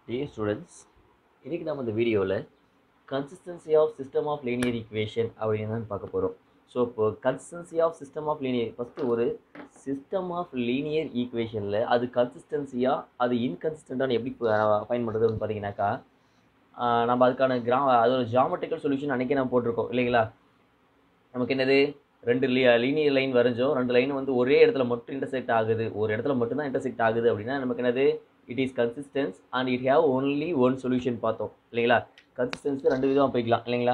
dear students இன்றைக்கி நம்ம இந்த வீடியோவில் consistency of system of linear equation அப்படின்னு தான் பார்க்க போகிறோம் ஸோ இப்போ consistency of system of linear first ஒரு சிஸ்டம் ஆஃப் லீனியர் ஈக்குவேஷனில் அது கன்சிஸ்டன்சியாக அது இன்கன்சிஸ்டண்ட்டான எப்படி ஃபைன் பண்ணுறதுன்னு பார்த்தீங்கன்னாக்கா ஆஹ் நம்ம அதுக்கான கிரா அதோட ஜாமெட்ரிக்கல் சொல்யூஷன் அன்றைக்கே நம்ம போட்டிருக்கோம் இல்லைங்களா நமக்கு என்னது ரெண்டு லீ லீனியர் லைன் வரைஞ்சோம் ரெண்டு லைன் வந்து ஒரே இடத்துல மட்டும் இன்டர்செக்ட் ஆகுது ஒரு இடத்துல மட்டும்தான் இன்டர்செக்ட் ஆகுது அப்படின்னா நமக்கு என்னது it is consistence and it have only one solution பார்த்தோம் இல்லைங்களா கன்சிஸ்டன்ஸி ரெண்டு விதமாக போய்க்கலாம் இல்லைங்களா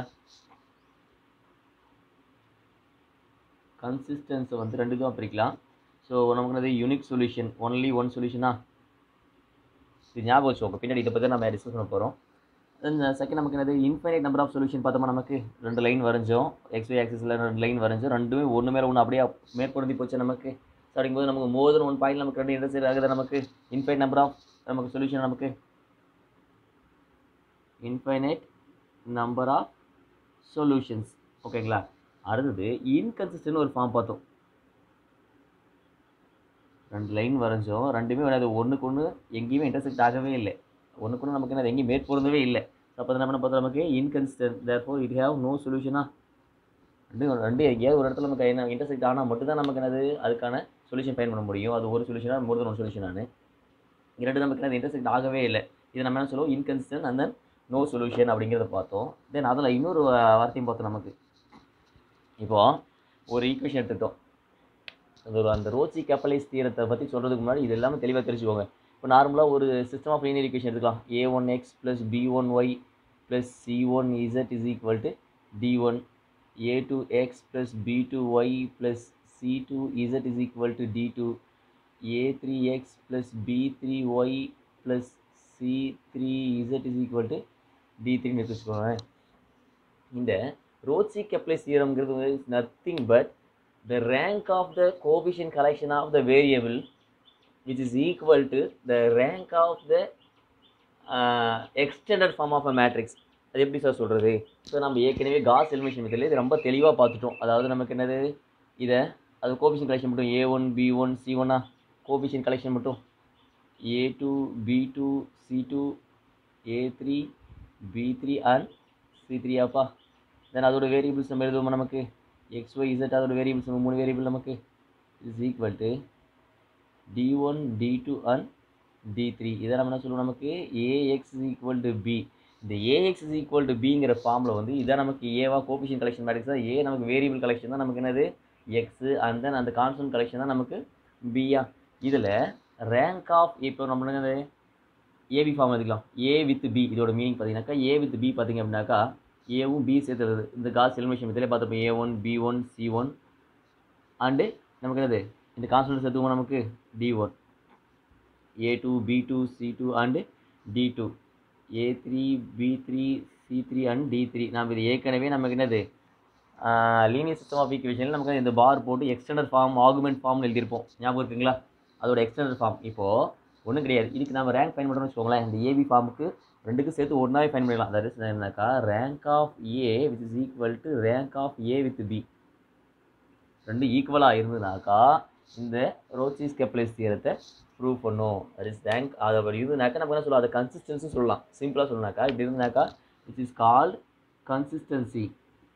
கன்சிஸ்டன்ஸை வந்து ரெண்டு விதமாக பிரிக்கலாம் ஸோ நமக்கு என்னது யூனிக் சொல்யூஷன் ஒன்லி ஒன் சொல்யூஷனா இது ஞாபகம் வச்சுக்கோங்க பின்னாடி இதை பற்றி நம்ம டிஸ்கஸ் பண்ண போகிறோம் செகண்ட் நமக்கு என்னது இன்ஃபைனைட் நம்பர் ஆஃப் சொல்யூஷன் பார்த்தோமா நமக்கு ரெண்டு லைன் வரைஞ்சோம் எக்ஸ்ஒய் ஆக்சிஸில் ரெண்டு லைன் வரைஞ்சோம் ரெண்டுமே ஒன்று மேலே ஒன்று அப்படியே மேற்பொருந்தி போச்சு நமக்கு ஸோ அப்படிங்கும்போது நமக்கு மோர் தென் ஒன் பாயிண்ட் நமக்கு ரெண்டு இன்டர்செக்ட் ஆகுது நமக்கு இன்ஃபைனைட் நம்பர் ஆஃப் நமக்கு சொல்யூஷன் நமக்கு இன்ஃபைனைட் நம்பர் ஆஃப் சொல்யூஷன்ஸ் ஓகேங்களா அடுத்தது இன்கன்சிஸ்டன்ட் ஒரு ஃபார்ம் பார்த்தோம் ரெண்டு லைன் வரைஞ்சோம் ரெண்டுமே அது ஒன்றுக்கு ஒன்று எங்கேயுமே இன்டர்செக்ட் ஆகவே இல்லை ஒன்றுக்கு ஒன்று நமக்கு என்ன எங்கேயும் மேற்பொருந்தவே இல்லை அப்போ என்ன பண்ண பார்த்தா நமக்கு inconsistent therefore it have no சொல்யூஷனா ரெண்டு ரெண்டு எங்கேயாவது ஒரு இடத்துல நமக்கு என்ன இன்டர்செக்ட் ஆனால் மட்டும்தான் நமக்கு என்னது அதுக்கான சொல்யூஷன் ஃபைன் பண்ண முடியும் அது ஒரு சொல்யூஷனாக மோர் தென் ஒன் சொல்யூஷனானு இரண்டு நமக்கு என்னது இன்டர்செக்ட் ஆகவே இல்லை இது நம்ம என்ன சொல்லுவோம் inconsistent and then no solution அப்படிங்கிறத பார்த்தோம் தென் அதில் இன்னொரு வார்த்தையும் பார்த்தோம் நமக்கு இப்போது ஒரு ஈக்குவேஷன் எடுத்துட்டோம் அது ஒரு அந்த ரோச்சி கேப்பலைஸ் தீரத்தை பற்றி சொல்கிறதுக்கு முன்னாடி இது எல்லாமே தெளிவாக தெரிஞ்சுக்கோங்க இப்போ நார்மலாக ஒரு சிஸ்டம் ஆஃப் லீனியர் ஈக்குவேஷன் எடுத்துக்கலாம் A one X plus B one Y plus C one Z is equal to D one A two X plus B two Y plus C two Z is equal to D two A three X plus B three Y plus C three Z is equal to D த்ரீன்னு எடுத்து வச்சுக்கோங்க இந்த Rouche Capelli தியரம்ங்கிறது is nothing but the rank of the coefficient collection of the variable which is equal to the rank of the uh, extended form of a matrix அது எப்படி sir சொல்கிறது so நம்ம ஏற்கனவே காஸ் எலிமினேஷன் மெத்தடில் இது ரொம்ப தெளிவாக பார்த்துட்டோம் அதாவது நமக்கு என்னது இதை அது கோபிஷன் கலெக்ஷன் மட்டும் A one B one C ஒன்னா கோபிஷன் கலெக்ஷன் மட்டும் A two B two C two A three B three and C three அப்பா தென் அதோட வேரியபிள்ஸ் நம்ம எழுதுவோமா நமக்கு எக்ஸ் ஒய் இசட் அதோட வேரியபிள்ஸ் நம்ம மூணு வேரியபிள் நமக்கு is equal to D one D two and D three இதை நம்ம என்ன சொல்லுவோம் நமக்கு A X is equal to B இந்த ஏஎக்ஸ் இஸ் ஈக்குவல் டு பிங்கிற ஃபார்மில் வந்து இதான் நமக்கு ஏவா கோபிஷன் கலெக்ஷன் மேட்ரிக்ஸ் தான் ஏ நமக்கு வேரியபிள் கலெக்ஷன் தான் நமக்கு என்னது எக்ஸு அண்ட் தென் அந்த கான்ஸ்டன்ட் கலெக்ஷன் தான் நமக்கு பியா இதில் ரேங்க் ஆஃப் இப்போ நம்ம என்னது ஏபி ஃபார்ம் எடுத்துக்கலாம் ஏ வித் பி இதோட மீனிங் பார்த்தீங்கன்னாக்கா ஏ வித் பி பார்த்தீங்க அப்படின்னாக்கா ஏவும் பி சேர்த்துறது இந்த காஸ் எலிமினேஷன் மெத்தடில் பார்த்தப்போ A one B one C one and நமக்கு என்னது இந்த கான்ஸ்டன்ட் சேர்த்துவோம் நமக்கு D one A two B two C two and D two A three B three C three and D three நம்ம இது ஏற்கனவே நமக்கு என்னது லீனியர் சிஸ்டம் ஆஃப் ஈக்குவேஷனில் நமக்கு இந்த பார் போட்டு எக்ஸ்டெண்டட் ஃபார்ம் ஆகுமெண்ட் ஃபார்ம்னு எழுதியிருப்போம் ஞாபகம் இருக்குங்களா அதோட எக்ஸ்டெண்டட் ஃபார்ம் இப்போது ஒன்றும் கிடையாது இதுக்கு நம்ம ரேங்க் ஃபைன் பண்ணுறோம்னு வச்சுக்கோங்களேன் இந்த ஏபி ஃபார்முக்கு ரெண்டுக்கும் சேர்த்து ஒன்றாவே ஃபைன் பண்ணிடலாம் தட் இஸ் என்னக்கா rank of A which is equal to rank of A with B ரெண்டு ஈக்குவலாக இருந்ததுனாக்கா இந்த ரோச்சிஸ் கெப்லேஸ் தியரத்தை ப்ரூவ் பண்ணும் தட் இஸ் ரேங்க் அதை அப்படி இருந்ததுனாக்கா நம்ம என்ன சொல்லலாம் அதை கன்சிஸ்டன்சி சொல்லலாம் சிம்பிளாக சொல்லணாக்கா இப்படி இருந்தாக்கா which is called consistency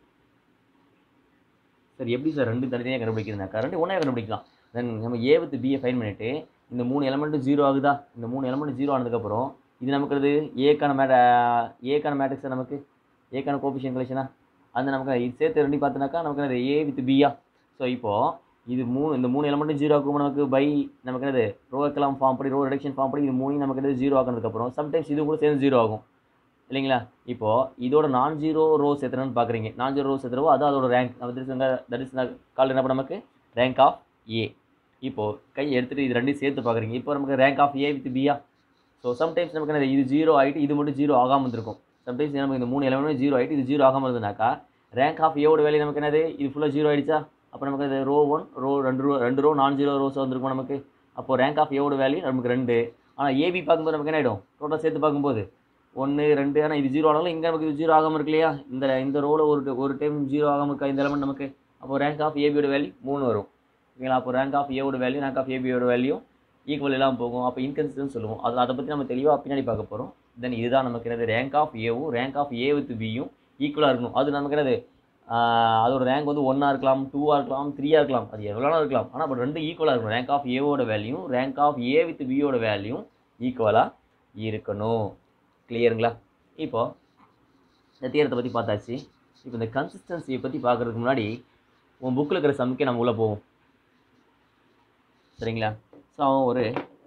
sir எப்படி சார் ரெண்டு தனித்தனியாக கண்டுபிடிக்கிறதுனாக்கா ரெண்டு ஒன்றா கண்டுபிடிக்கலாம் தென் நம்ம ஏ வித் பியை ஃபைன் பண்ணிவிட்டு இந்த மூணு எலமெண்ட்டும் ஜீரோ ஆகுதா இந்த மூணு எலமெண்ட் ஜீரோ ஆனதுக்கப்புறம் இது நமக்கு அது ஏக்கான மேட ஏக்கான மேட்ரிக்ஸை நமக்கு ஏக்கான கோபிஷன் கலெக்ஷனா அந்த நமக்கு இது சேர்த்து ரெண்டு பார்த்தோன்னாக்கா நமக்கு என்னது ஏ வித் பியா ஸோ இப்போது இது மூணு இந்த மூணு எலமெண்ட்டும் ஜீரோ ஆகும் நமக்கு பை நமக்கு என்னது ரோ எக்கலாம் ஃபார்ம் படி ரோ ரிடக்ஷன் ஃபார்ம் படி இது மூணு நமக்கு என்னது ஜீரோ ஆகினதுக்கப்புறம் சம்டைம்ஸ் இது கூட சேர்ந்து ஜீரோ ஆகும் இல்லைங்களா இப்போது இதோட நான் ஜீரோ ரோ சேர்த்துறேன்னு பார்க்குறீங்க நான் ஜீரோ ரோ சேர்த்துறவோ அது அதோட ரேங்க் நம்ம தட் இஸ் கால் என்ன நமக்கு ரேங்க் ஆஃப் ஏ இப்போது கை எடுத்துகிட்டு இது ரெண்டையும் சேர்த்து பார்க்குறீங்க இப்போ நமக்கு ரேங்க் ஆஃப் ஏ வித் பியா ஸோ சம்டைம்ஸ் நமக்கு என்ன இது ஜீரோ ஆகிட்டு இது மட்டும் ஜீரோ ஆகாமல் இருந்திருக்கும் சம்டைம்ஸ் நமக்கு இந்த மூணு எலமெண்ட் ஜீரோ ஆகிட்டு இது ஜீரோ ஆகாமல் இருந்ததுனாக்கா ரேங்க் ஆஃப் ஏவோட வேலையை நமக்கு என்னது இது ஃபுல்லாக ஜீரோ ஆகிடுச்சா அப்போ நமக்கு இது ரோ ஒன் ரோ ரெண்டு ரோ ரெண்டு ரோ நான் ஜீரோ ரோஸ் வந்திருக்கும் நமக்கு அப்போது ரேங்க் ஆஃப் ஏவோட வேல்யூ நமக்கு ரெண்டு ஆனால் ஏபி பார்க்கும்போது நமக்கு என்ன ஆகிடும் டோட்டல் சேர்த்து பார்க்கும்போது ஒன்று ரெண்டு ஆனால் இது ஜீரோ ஆனாலும் இங்கே நமக்கு இது ஜீரோ ஆகாமல் இருக்கு இல்லையா இந்த இந்த ரோவில் ஒரு ஒரு டைம் ஜீரோ ஆகாமல் இருக்கா இந்த எலமெண்ட் நமக்கு அப்போ ரேங்க் ஆஃப் ஏபியோட வேல்யூ மூணு வரும் ஓகேங்களா அப்போ ரேங்க் ஆஃப் ஏவோட வேல்யூ ரேங்க் ஆஃப் ஏபியோட வேல்யூ ஈக்குவல் எல்லாம் போகும் அப்போ இன்கன்சிஸ்டன்ட் சொல்லுவோம் அது அதை பற்றி நம்ம தெளிவாக பின்னாடி பார்க்க போகிறோம் தென் இதுதான் நமக்கு என்னது ரேங்க் ஆஃப் ஏவும் ரேங்க் ஆஃப் ஏ வித் பியும் ஈக்குவலாக இருக்கணும் அது நமக்கு என்னது ஆஹ் அதோட ரேங்க் வந்து ஒன்னாக இருக்கலாம் டூவாக இருக்கலாம் த்ரீயாக இருக்கலாம் அது எவ்வளோனா இருக்கலாம் ஆனால் பட் ரெண்டு ஈக்குவலாக இருக்கணும் ரேங்க் ஆஃப் ஏவோட value rank of A with பியோட வேல்யூ ஈக்குவலாக இருக்கணும் கிளியருங்களா இப்போ இந்த தியரத்தை பற்றி பார்த்தாச்சு இப்போ இந்த கன்சிஸ்டன்சியை பற்றி பார்க்குறதுக்கு முன்னாடி உன் புக்கில் இருக்கிற சம்முக்கே நம்ம உள்ளே போவோம் சரிங்களா ஸோ அவன் ஒரு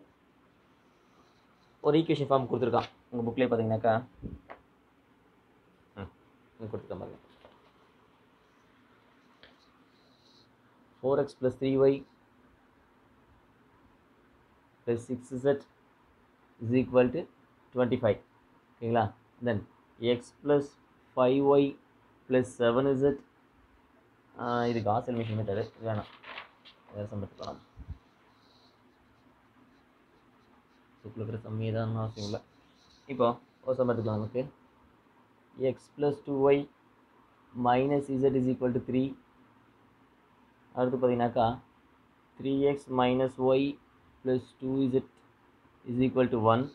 ஒரு ஈக்குவேஷன் ஃபார்ம் கொடுத்துருக்கான் உங்கள் புக்லேயே பார்த்தீங்கன்னாக்கா ம் இங்க கொடுத்துருக்கான் பாருங்க four X plus three Y plus six Z is equal to twenty five ஓகேங்களா then X plus five Y plus seven Z இது காஸ் எலிமிஷன் மெத்தடு வேணாம் வேறு சம்பத்துக்கலாம் புக்கில் இருக்கிற சம்மியே தான் அவசியம் இல்லை இப்போ ஒரு சம் எடுத்துக்கலாம் நமக்கு X plus two Y minus Z is equal to three அடுத்து பார்த்தீங்கன்னாக்கா three X minus Y plus two Z is equal to one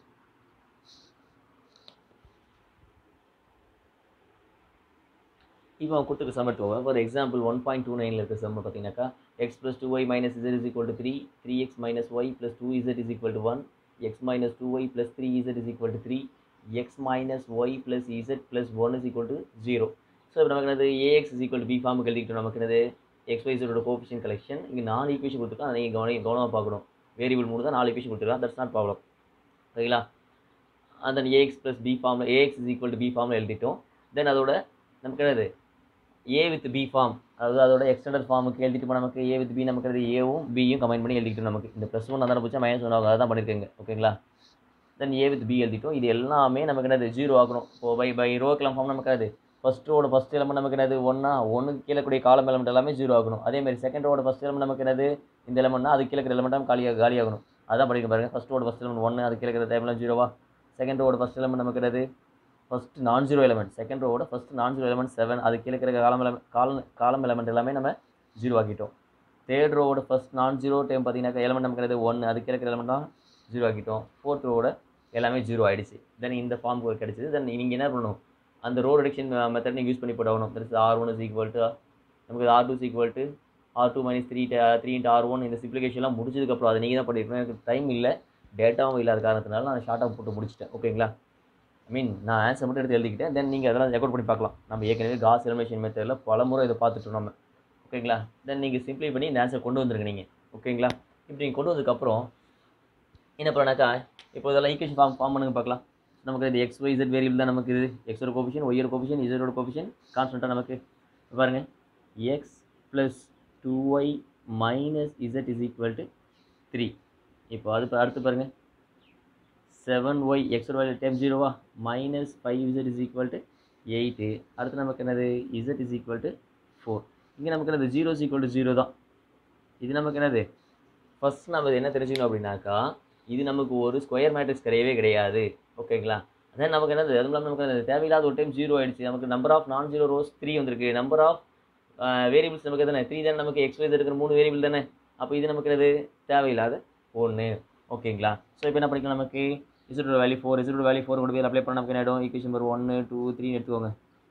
இப்போ அவன் கொடுத்துருக்க சம் எடுத்துக்கோங்க for example one point two நைனில் இருக்க சம் பார்த்தீங்கன்னாக்கா X plus two Y minus Z is equal to three three X minus Y plus two Z is equal to one x minus 2y plus 3z is equal to 3 x minus y plus z plus 1 is equal to 0 so இப்போ நமக்கு என்னது ax is equal to b ஃபார்முக்கு எழுதிக்கிட்டோம் நமக்கு என்னது x y z ஓட கோபிஷன் collection இங்கே நாலு equation கொடுத்துருக்கோம் அதை நீங்கள் கவனம் கவனமாக பார்க்கணும் வேரியபிள் மூணு தான் நாலு ஈக்குவேஷன் கொடுத்துருக்கான் தட்ஸ் நாட் ப்ராப்ளம் சரிங்களா அந்த ax plus b ஃபார்மில் ax is equal to b ஃபார்மில் எழுதிட்டோம் தென் அதோட நமக்கு என்னது ஏ வித் பி ஃபார்ம் அதாவது அதோட எக்ஸ்டெண்டட் ஃபார்முக்கு எழுதிட்டு போனால் நமக்கு ஏ வித் பி நமக்கு அது ஏவும் பியும் கம்பைன் பண்ணி எழுதிக்கிட்டோம் நமக்கு இந்த ப்ளஸ் ஒன் அதான் போச்சா மைனஸ் ஒன் ஆகும் அதான் பண்ணியிருக்கேங்க ஓகேங்களா தென் ஏ வித் பி எழுதிட்டோம் இது எல்லாமே நமக்கு என்னது ஜீரோ ஆகணும் இப்போ பை பை ரோ கிளம் ஃபார்ம் நமக்கு அது ஃபஸ்ட் ரோட ஃபஸ்ட் எலமெண்ட் நமக்கு என்னது ஒன்றா ஒன்றுக்கு கீழே கூடிய காலம் எலமெண்ட் எல்லாமே ஜீரோ ஆகணும் அதேமாதிரி செகண்ட் ரோட ஃபஸ்ட் எலமெண்ட் நமக்கு என்னது இந்த எலமெண்ட்னா அது கீழே இருக்கிற எலமெண்ட்டாக காலியாக காலியாகணும் அதான் படிக்க பாருங்க ஃபஸ்ட் ரோட ஃபஸ்ட் எலமெண்ட் ஒன்று அது கீழே இருக்கிற டைம்லாம் ஜீரோவா செகண்ட் ரோட ஃபஸ்ட் எலமெண்ட் நமக்கு என்னது first non zero element second ரோவோட first non zero element seven அது கீழே இருக்கிற காலம் எலமெண்ட் காலம் காலம் எலமெண்ட் எல்லாமே நம்ம ஜீரோ ஆக்கிட்டோம் தேர்ட் ரோவோட ஃபஸ்ட் நான் ஜீரோ டைம் பார்த்தீங்கன்னா எலமெண்ட் நமக்கு என்னது ஒன்று அது கீழே இருக்கிற எலமெண்ட் தான் ஜீரோ ஆக்கிட்டோம் ஃபோர்த் ரோவோட எல்லாமே ஜீரோ ஆயிடுச்சு தென் இந்த ஃபார்முக்கு கிடைச்சிது தென் நீங்கள் என்ன பண்ணணும் அந்த ரோ ரிடக்ஷன் மெத்தட் நீங்கள் யூஸ் பண்ணி போட்டாகணும் that is R one is equal to நமக்கு R two is equal to R two minus three three into R one இந்த சிப்ளிகேஷன்லாம் முடிச்சதுக்கப்புறம் அதை நீங்கள் தான் பண்ணியிருக்கணும் எனக்கு டைம் இல்லை டேட்டாவும் இல்லாத காரணத்தினால நான் ஷார்ட்டாக போட்டு முடிச்சிட்டேன் ஓகேங்களா ஐ மீன் நான் ஆன்சர் மட்டும் எடுத்து எழுதிக்கிட்டேன் தென் நீங்கள் அதெல்லாம் ரெக்கார்ட் பண்ணி பார்க்கலாம் நம்ம ஏற்கனவே காஸ் எலிமினேஷன் மெத்தடில் பல முறை இதை பார்த்துட்டோம் நம்ம ஓகேங்களா தென் நீங்கள் சிம்ப்ளை பண்ணி இந்த ஆன்சர் கொண்டு வந்துருங்க நீங்கள் ஓகேங்களா இப்படி நீங்கள் கொண்டு வந்ததுக்கப்புறம் என்ன பண்ணாக்கா இப்போ இதெல்லாம் ஈக்குவேஷன் ஃபார்ம் ஃபார்ம் பண்ணுங்க பார்க்கலாம் நமக்கு இது எக்ஸ் ஒய் இசட் வேரியபிள் தான் நமக்கு இது எக்ஸோட கோபிஷன் ஒய்யோட கோபிஷன் இசடோட கோபிஷன் கான்ஸ்டண்ட்டாக நமக்கு இப்ப பாருங்க x plus two Y minus Z is equal to three இப்போ அது அடுத்து பாருங்கள் செவன் ஒய் எக்ஸோட வேல்யூ டைம் ஜீரோவா minus five z is equal to eight அடுத்து நமக்கு என்னது z is equal to four இங்கே நமக்கு என்னது zero is equal to zero தான் இது நமக்கு என்னது ஃபஸ்ட் நம்ம என்ன தெரிஞ்சுக்கணும் அப்படின்னாக்கா இது நமக்கு ஒரு ஸ்கொயர் மேட்ரிக்ஸ் கிடையவே கிடையாது ஓகேங்களா அதான் நமக்கு என்னது அதுவும் இல்லாமல் நமக்கு என்னது தேவையில்லாத ஒரு டைம் ஜீரோ ஆயிடுச்சு நமக்கு number of non zero rows three வந்திருக்கு நம்பர் ஆஃப் வேரியபிள்ஸ் நமக்கு தானே த்ரீ தானே நமக்கு எக்ஸ் வைஸ் இருக்கிற மூணு வேரியபிள் தானே அப்போ இது நமக்கு என்னது தேவையில்லாத ஒன்று ஓகேங்களா ஸோ இப்போ என்ன பண்ணிக்கலாம் நமக்கு இசட்டோட வேல்யூ ஃபோர் இசட்டோட வேல்யூ ஃபோர் கொண்டு போய் அப்ளை பண்ண நமக்கு என்ன ஆகிடும் ஈக்குவேஷன் நம்பர் ஒன்று டூ த்ரீன்னு எடுத்துக்கோங்க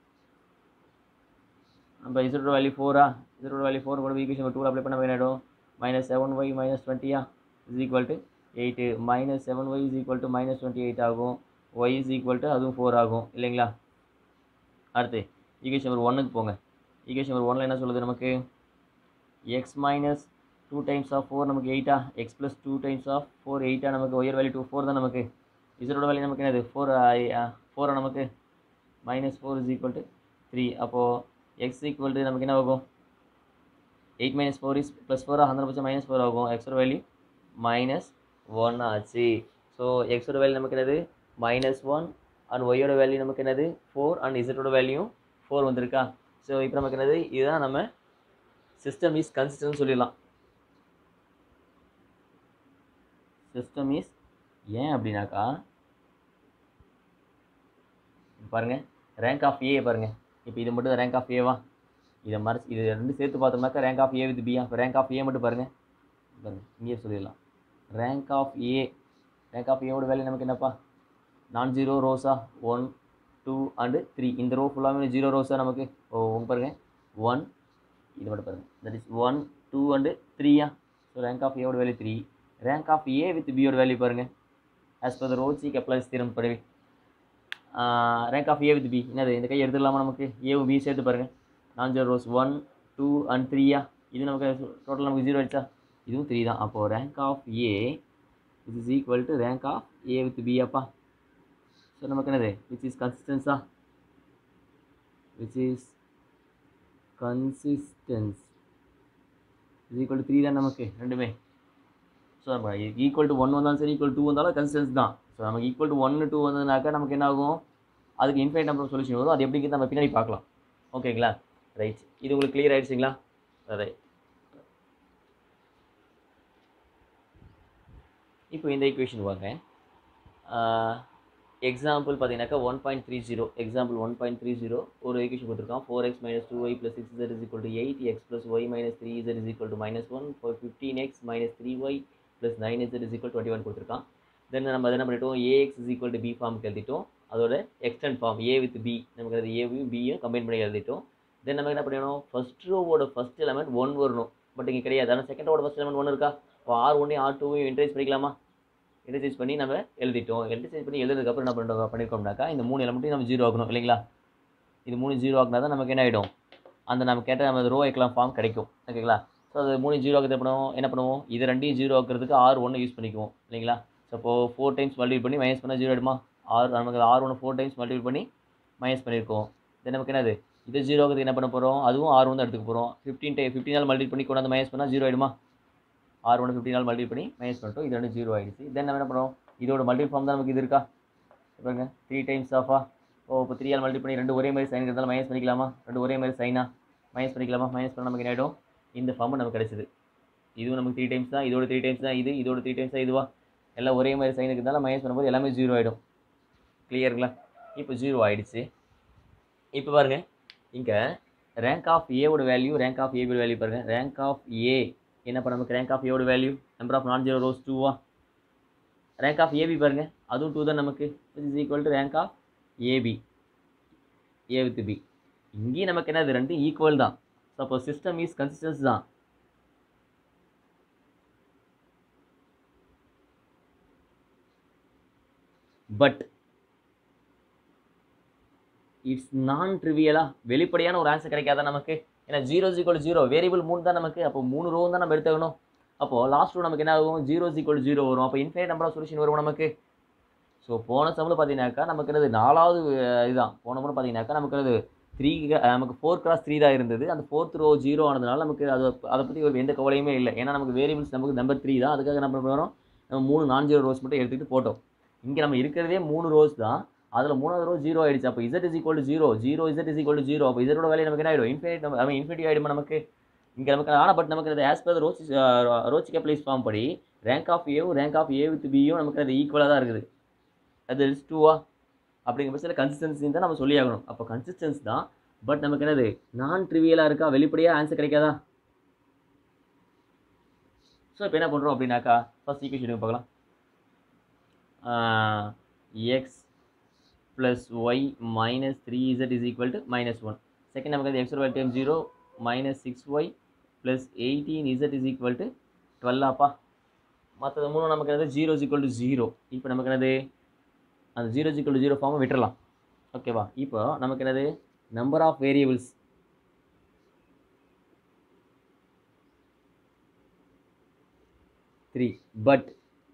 நம்ம இசட்டோட வேல்யூ ஃபோரா இசட்டோட வேல்யூ ஃபோர் கொண்டு போய் ஈக்குவேஷன் நம்பர் டூ அப்ளை பண்ண நமக்கு என்ன ஆகிடும் மைனஸ் செவன் ஒய் மைனஸ் டுவெண்ட்டியா is equal to eight minus seven y is equal to minus twenty eight ஆகும் ஒய் இஸ் ஈக்குவல் டு அதுவும் ஃபோர் ஆகும் இல்லைங்களா அடுத்து ஈக்குவேஷன் நம்பர் ஒன்றுக்கு போங்க ஈக்குவேஷன் நம்பர் ஒன்னில் என்ன சொல்லுது நமக்கு x minus two times of four நமக்கு எயிட்டா x plus two times of four எயிட்டா நமக்கு ஒயர் வேல்யூ டூ ஃபோர் தான் நமக்கு இசரோட வேல்யூ நமக்கு என்னது ஃபோர் ஃபோரா நமக்கு minus four is equal to three அப்போது எக்ஸ் ஈக்குவல் டு நமக்கு என்ன ஆகும் eight minus four is plus four hundred பட்சம் மைனஸ் ஃபோர் ஆகும் எக்ஸோட வேல்யூ மைனஸ் ஒன் ஆச்சு ஸோ எக்ஸோட வேல்யூ நமக்கு என்னது மைனஸ் ஒன் அண்ட் ஒய்யோட வேல்யூ நமக்கு என்னது ஃபோர் அண்ட் இசட்டோட வேல்யூ ஃபோர் வந்திருக்கா ஸோ இப்போ நமக்கு என்னது இதுதான் நம்ம சிஸ்டம் இஸ் கன்சிஸ்டன்ட் சொல்லிடலாம் சிஸ்டம் இஸ் ஏன் அப்படின்னாக்கா பாருங்கள் ரேங்க் ஆஃப் ஏ பாருங்கள் இப்போ இது மட்டும் ரேங்க் ஆஃப் ஏவா இதை மறைச்சு இது ரெண்டு சேர்த்து பார்த்தோம்னாக்கா rank of A with B அப்போ ரேங்க் ஆஃப் ஏ மட்டும் பாருங்கள் பாருங்கள் இங்கேயே சொல்லிடலாம் rank of A rank of ஏவோட வேல்யூ நமக்கு என்னப்பா நான் ஜீரோ ரோஸா ஒன் டூ அண்டு த்ரீ இந்த ரோ ஃபுல்லாமே ஜீரோ ரோஸா நமக்கு ஓ உங்க பாருங்க ஒன் இது மட்டும் பாருங்க that is one two and த்ரீயா ஸோ ரேங்க் ஆஃப் ஏவோட value three rank of A with பியோட வேல்யூ பாருங்க ஆஸ் பர் த ரோச்சி கெப்லஸ் திறம் படவே rank of A with B என்னது இந்த கை எடுத்துடலாமா நமக்கு ஏவும் பி சேர்த்து பாருங்கள் non zero rows one two and த்ரீயா இது நமக்கு டோட்டல் நமக்கு ஜீரோ ஆயிடுச்சா இதுவும் த்ரீ தான் அப்போது rank of A it is equal to rank of A with B அப்பா ஸோ நமக்கு என்னது விச் இஸ் கன்சிஸ்டன்ஸா which is consistence is equal to three தான் நமக்கு ரெண்டுமே ஸோ நம்ம ஈக்குவல் டு ஒன் வந்தாலும் சரி ஈக்குவல் டூ வந்தாலும் கன்சிஸ்டன்ஸ் தான் ஸோ நமக்கு ஈக்குவல் டு ஒன்று டூ வந்ததுனாக்கா நமக்கு என்ன ஆகும் அதுக்கு இன்ஃபைட் நம்பர் சொல்யூஷன் வரும் அது எப்படிங்கிறது நம்ம பின்னாடி பார்க்கலாம் ஓகேங்களா ரைட் இது உங்களுக்கு கிளியர் ஆயிடுச்சுங்களா ரைட் இப்போ இந்த ஈக்குவேஷன் வாங்க எக்ஸாம்பிள் பார்த்தீங்கன்னாக்கா one point three zero example one point three zero ஒரு ஈக்குவேஷன் கொடுத்துருக்கான் four x minus two Y plus six Z is equal to eight x plus y minus three Z is equal to minus one four fifteen x minus three Y plus nine z is equal twenty one கொடுத்துருக்கான் then நம்ம அதை என்ன பண்ணிட்டோம் AX is equal to B ஃபார்முக்கு எழுதிட்டோம் அதோட extend form A with B நமக்கு அது ஏவையும் பியும் கம்பைன் பண்ணி எழுதிட்டோம் தென் நம்ம என்ன பண்ணணும் ஃபர்ஸ்ட் ரோவோட ஃபர்ஸ்ட் எலமெண்ட் ஒன் வரணும் பட் இங்கே கிடையாது ஆனால் செகண்ட் ரோட ஃபர்ஸ்ட் எலமெண்ட் ஒன் இருக்கா இப்போ ஆர் ஒன்னையும் ஆர் டூவையும் இன்ட்ரேஸ் பண்ணிக்கலாமா இன்டர்சேஞ்ச் பண்ணி நம்ம எழுதிட்டோம் இன்டர்சேஞ்ச் பண்ணி எழுதுறதுக்கப்புறம் என்ன பண்ணுறோம் பண்ணியிருக்கோம்னாக்கா இந்த மூணு எலமெண்ட்டையும் நம்ம ஜீரோ ஆக்கணும் இல்லைங்களா இது மூணு ஜீரோ ஆக்கினா தான் நமக்கு என்ன ஆகிடும் அந்த நம்ம கேட்ட நம்ம ரோ எக்கலாம் ஃபார்ம் கிடைக்கும் ஓகேங்களா ஸோ அது மூணு ஜீரோ ஆக்கிறது பண்ணுவோம் என்ன பண்ணுவோம் இது ரெண்டையும் ஜீரோ ஆக்கிறதுக்கு ஆர் ஒன்று யூஸ் பண்ணிக்குவோம் இல்லைங்களா ஸோ அப்போது ஃபோர் டைம்ஸ் மல்டிபிள் பண்ணி மைனஸ் பண்ணால் ஜீரோ ஆகிடுமா ஆர் நமக்கு ஆர் ஒன்று ஃபோர் டைம்ஸ் மல்டிபிள் பண்ணி மைனஸ் பண்ணியிருக்கோம் தென் நமக்கு என்னது இது ஜீரோ ஆகிறது என்ன பண்ண போகிறோம் அதுவும் ஆர் ஒன் தான் எடுத்துக்க போகிறோம் ஃபிஃப்டீன் டை ஃபிஃப்டின் நாள் மல்டிபிள் பண்ணி கொண்டாந்து மைனஸ் பண்ணால் ஜீரோ ஆகிடுமா ஆர் ஒன்று ஃபிஃப்டின் நாள் மல்டிபிள் பண்ணி மைனஸ் பண்ணிட்டோம் இது ரெண்டு ஜீரோ ஆகிடுச்சு தென் நம்ம என்ன பண்ணுறோம் இதோட மல்டிபிள் ஃபார்ம் தான் நமக்கு இது இருக்கா பாருங்க த்ரீ டைம்ஸ் ஆஃபா ஓ இப்போ த்ரீ ஆல் மல்டிபிள் பண்ணி ரெண்டு ஒரே மாதிரி சைன் இருந்தாலும் மைனஸ் பண்ணிக்கலாமா ரெண்டு ஒரே மாதிரி சைனா மைனஸ் பண்ணிக்கலாமா மைனஸ் பண்ண நமக்கு என்ன ஆகிடும் இந்த ஃபார்ம் நமக்கு கிடைச்சது இதுவும் நமக்கு த்ரீ டைம்ஸ் தான் இதோட த்ரீ டைம்ஸ் தான் இது இதோட த்ரீ டைம்ஸ் தான் இதுவா எல்லாம் ஒரே மாதிரி சைன் இருந்தாலும் மைனஸ் பண்ணும்போது எல்லாமே ஜீரோ ஆகிடும் கிளியருங்களா இப்போ ஜீரோ ஆகிடுச்சு இப்போ பாருங்க இங்கே ரேங்க் ஆஃப் ஏவோட வேல்யூ ரேங்க் ஆஃப் ஏபோட வேல்யூ பாருங்க ரேங்க் ஆஃப் ஏ என்ன பண்ண நமக்கு ரேங்க் ஆஃப் ஏவோட value number of non zero rows டூவா ரேங்க் ஆஃப் ஏபி பாருங்க அதுவும் டூ தான் நமக்கு is equal to rank of A B A with B இங்கேயும் நமக்கு என்ன இது ரெண்டும் ஈக்குவல் தான் ஸோ அப்போ சிஸ்டம் இஸ் கன்சிஸ்டன்ஸ் தான் பட் இட்ஸ் நான் ட்ரிவியலா வெளிப்படையான ஒரு ஆன்சர் கிடைக்காதா நமக்கு ஏன்னா ஜீரோ ஜீக்வல் ஜீரோ வேரியபிள் மூணு தான் நமக்கு அப்போ மூணு ரோ தான் நம்ம எடுத்துக்கணும் அப்போது லாஸ்ட் ரோ நமக்கு என்ன ஆகும் ஜீரோ ஜீக்வல் ஜீரோ வரும் அப்போ இன்ஃபைனைட் நம்பர் ஆஃப் சொல்யூஷன் வரும் நமக்கு ஸோ போன சம்மில் பார்த்தீங்கன்னாக்கா நமக்கு என்னது நாலாவது அஹ், இதுதான் போன முறை பார்த்தீங்கன்னாக்கா நமக்கு என்னது த்ரீ நமக்கு ஃபோர் கிராஸ் த்ரீ தான் இருந்தது அந்த ஃபோர்த் ரோ ஜீரோ ஆனதுனால நமக்கு அது அதை பற்றி ஒரு எந்த கவலையுமே இல்லை ஏன்னா நமக்கு வேரியபிள்ஸ் நமக்கு நம்பர் த்ரீ தான் அதுக்காக என்ன பண்ணுறோம் நம்ம மூணு நான் ஜீரோ ரோஸ் மட்டும் எடுத்துகிட்டு போட்டோம் இங்கே நம்ம இருக்கிறதே மூணு ரோஸ் தான் அதில் மூணாவது ரோ ஜீரோ ஆயிடுச்சு அப்போ z is equal to zero zero z is equal to zero அப்போ இதோட வேலையை நமக்கு என்ன ஆகிடும் இன்ஃபினிட் நம்ம அவன் இன்ஃபினிட்டி ஆகிடுமா நமக்கு இங்கே நமக்கு ஆனால் பட் நமக்கு அது ஆஸ் பர் ரோச் ரோச் கேப்ளைஸ் ஃபார்ம் படி ரேங்க் ஆஃப் ஏவும் ரேங்க் ஆஃப் ஏ வித் பியும் நமக்கு அது ஈக்குவலாக தான் இருக்குது அது இஸ் டூவா அப்படிங்கிற பட்சத்தில் கன்சிஸ்டன்சி தான் நம்ம சொல்லி ஆகணும் அப்போ கன்சிஸ்டன்ஸ் தான் பட் நமக்கு என்னது நான் ட்ரிவியலாக இருக்கா வெளிப்படையாக ஆன்சர் கிடைக்காதா ஸோ இப்போ என்ன பண்ணுறோம் அப்படின்னாக்கா ஃபர்ஸ்ட் ஈக்குவேஷனுக்கு பார்க்கலாம் x plus y minus three Z is equal to minus one second நமக்கு X y time zero minus six y plus eighteen z is equal to twelve ஆப்பா மற்றது மூணு நமக்கு என்னது zero is equal to zero இப்போ நமக்கு என்னது அந்த zero is equal to zero ஃபார்மை விட்டுறலாம் ஓகேவா இப்போ நமக்கு என்னது number of variables three but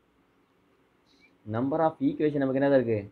number of equation நமக்கு என்னதான் இருக்குது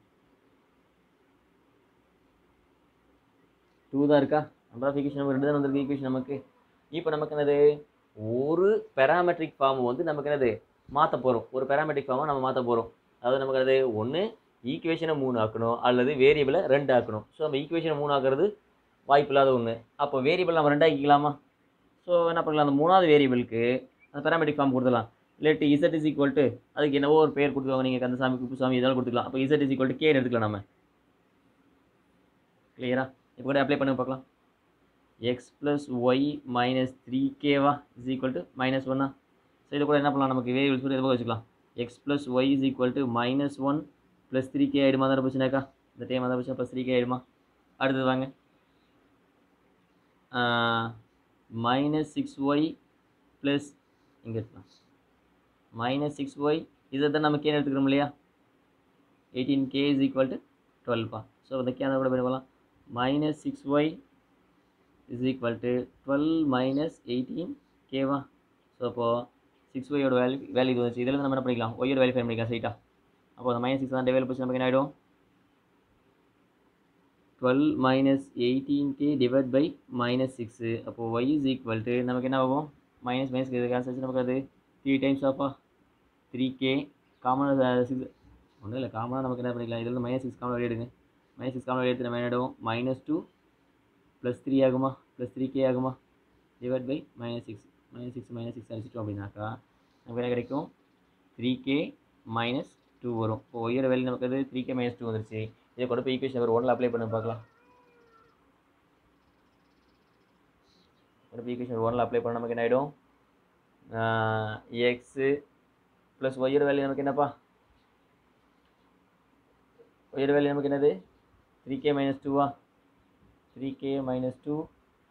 டூ தான் இருக்கா நம்பர் ஆஃப் ஈக்குவேஷன் நமக்கு ரெண்டு தான் வந்திருக்கு ஈக்குவேஷன் நமக்கு இப்போ நமக்கு என்னது ஒரு பெராமெட்ரிக் ஃபார்ம் வந்து நமக்கு என்னது மாற்ற போகிறோம் ஒரு பெராமெட்ரிக் ஃபார்மை நம்ம மாற்ற போகிறோம் அதாவது நமக்கு என்னது ஒன்று ஈக்குவேஷனை மூணு ஆக்கணும் அல்லது வேரியபிளை ரெண்டு ஆக்கணும் ஸோ நம்ம ஈக்குவேஷனை மூணு ஆக்குறது வாய்ப்பு இல்லாத ஒன்று அப்போ வேரியபிள் நம்ம ரெண்டாக்கிக்கலாமா ஸோ என்ன பண்ணலாம் அந்த மூணாவது வேரியபிளுக்கு அந்த பெராமெட்ரிக் ஃபார்ம் கொடுத்துடலாம் இல்லாட்டி இசட் இஸ் ஈக்குவல் டு அதுக்கு என்னவோ ஒரு பேர் கொடுத்துருவாங்க நீங்கள் கந்தசாமி குப்புசாமி இதெல்லாம் கொடுத்துக்கலாம் அப்போ இசட் இஸ் ஈக்குவல் டு கேன்னு எடுத்துக்கலாம் நம்ம கிளியரா இப்போ கூட அப்ளை பண்ணி பார்க்கலாம் x plus y minus three கேவா இஸ் ஈக்குவல் டு மைனஸ் ஒன்னா ஸோ இது கூட என்ன பண்ணலாம் நமக்கு வேரியபிள்ஸ் கூட எதுவும் வச்சுக்கலாம் x plus y is equal to minus one plus three k ஆகிடுமா தான் பிரச்சனைக்கா இந்த டைம் அதான் பிரச்சனை ப்ளஸ் த்ரீ கே ஆகிடுமா அடுத்தது வாங்க மைனஸ் சிக்ஸ் ஒய் ப்ளஸ் இங்கே இருக்கலாம் மைனஸ் சிக்ஸ் ஒய் இதை தான் நம்ம கேன்னு எடுத்துக்கிறோம் இல்லையா eighteen k is equal to டுவெல்ப்பா ஸோ இந்த கே கூட பண்ணலாம் minus six y is equal to twelve minus eighteen கேவா ஸோ அப்போது சிக்ஸ் ஒய்யோட வேல்யூ வேல்யூ இது வந்துச்சு இதில் நம்ம என்ன பண்ணிக்கலாம் ஒய்யோட வேல்யூ ஃபைன் பண்ணிக்கலாம் சைட்டா அப்போ அந்த மைனஸ் சிக்ஸ் தான் வேல்யூ போச்சு நமக்கு என்ன ஆகிடும் twelve minus eighteen k divide by minus six அப்போது ஒய் இஸ் ஈக்குவல் டு நமக்கு என்ன ஆகும் மைனஸ் மைனஸ் கேன்சல் நமக்கு அது த்ரீ டைம்ஸ் ஆஃபா த்ரீ கே காமன் சிக்ஸ் ஒன்றும் இல்லை காமனாக நமக்கு என்ன பண்ணிக்கலாம் இதில் மைனஸ் சிக்ஸ் காமன் வெளியிடுங்க மைனஸ் சிக்ஸ் காமன் எடுத்து நம்ம என்ன ஆகிடும் மைனஸ் டூ ப்ளஸ் த்ரீ ஆகுமா ப்ளஸ் த்ரீ கே ஆகுமா divide by minus six minus six minus six அடிச்சிட்டோம் அப்படின்னாக்கா நமக்கு என்ன கிடைக்கும் த்ரீ கே மைனஸ் டூ வரும் இப்போ ஒய்யோட வேல்யூ நமக்கு அது த்ரீ கே மைனஸ் டூ வந்துருச்சு இதை கொண்டு போய் ஈக்குவேஷன் நம்பர் ஒன்றில் அப்ளை பண்ணி பார்க்கலாம் கொண்டு போய் ஈக்குவேஷன் ஒன்றில் அப்ளை பண்ண நமக்கு என்ன ஆகிடும் எக்ஸு ப்ளஸ் ஒய்யோட வேல்யூ நமக்கு என்னப்பா ஒய்யோட வேல்யூ நமக்கு என்னது த்ரீ கே மைனஸ் டூவா three k minus two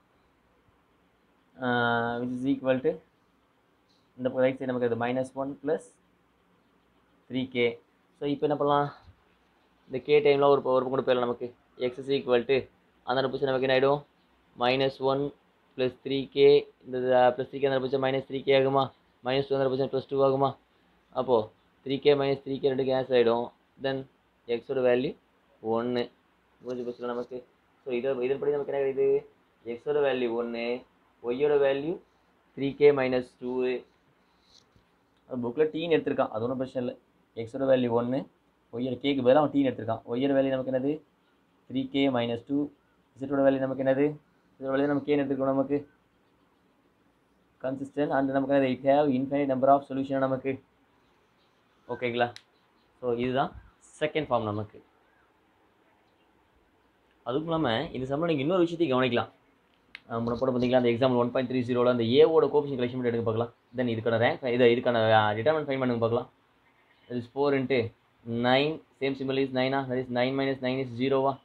which is equal to இந்த ரைட் சைடு நமக்கு அது minus one plus three k so இப்போ என்ன பண்ணலாம் இந்த கே டைமில் ஒரு ஒரு கொண்டு போயிடலாம் நமக்கு எக்ஸ் இஸ் ஈக்குவல் டு அந்த பிடிச்ச நமக்கு என்ன ஆகிடும் minus one plus three k இந்த ப்ளஸ் த்ரீ கே அந்த பிடிச்சா மைனஸ் த்ரீ கே ஆகுமா மைனஸ் டூ அந்த பிடிச்சா ப்ளஸ் டூ ஆகுமா அப்போது three k minus three k ரெண்டு கேன்சல் ஆகிடும் தென் எக்ஸோட வேல்யூ ஒன்று புரிஞ்சு போச்சுல நமக்கு ஸோ இதை இதன்படி நமக்கு என்ன கிடைக்குது எக்ஸோட வேல்யூ ஒன்று ஒய்யோட value three k minus two புக்கில் டீன் எடுத்திருக்கான் அது ஒன்றும் பிரச்சனை இல்லை எக்ஸோட வேல்யூ ஒன்று ஒய்யோட கேக்கு பதிலாக அவன் டீன் எடுத்திருக்கான் ஒய்யோட வேல்யூ நமக்கு என்னது த்ரீ கே மைனஸ் டூ இசட்டோட வேல்யூ நமக்கு என்னது இதோட வேல்யூ நமக்கு கேன்னு எடுத்துருக்கோம் நமக்கு கன்சிஸ்டன்ட் அண்ட் நமக்கு என்னது it have infinite number of solution நமக்கு ஓகேங்களா ஸோ இதுதான் செகண்ட் ஃபார்ம் நமக்கு அதுவும் இல்லாமல் இந்த சம்பளம் நீங்கள் இன்னொரு விஷயத்தையும் கவனிக்கலாம் முன்ன போட பார்த்தீங்களா அந்த எக்ஸாம்பிள் ஒன் பாயிண்ட் த்ரீ ஜீரோவில் அந்த ஏவோட கோபிஷன் கலெக்ஷன் பண்ணி எடுக்க பார்க்கலாம் தென் இதுக்கான ரேங்க் இது இதுக்கான டிட்டர்மெண்ட் ஃபைன் பண்ணுங்க பார்க்கலாம் that is 4 into 9 same symbol is 9 ah that is 9 minus 9 is 0 ah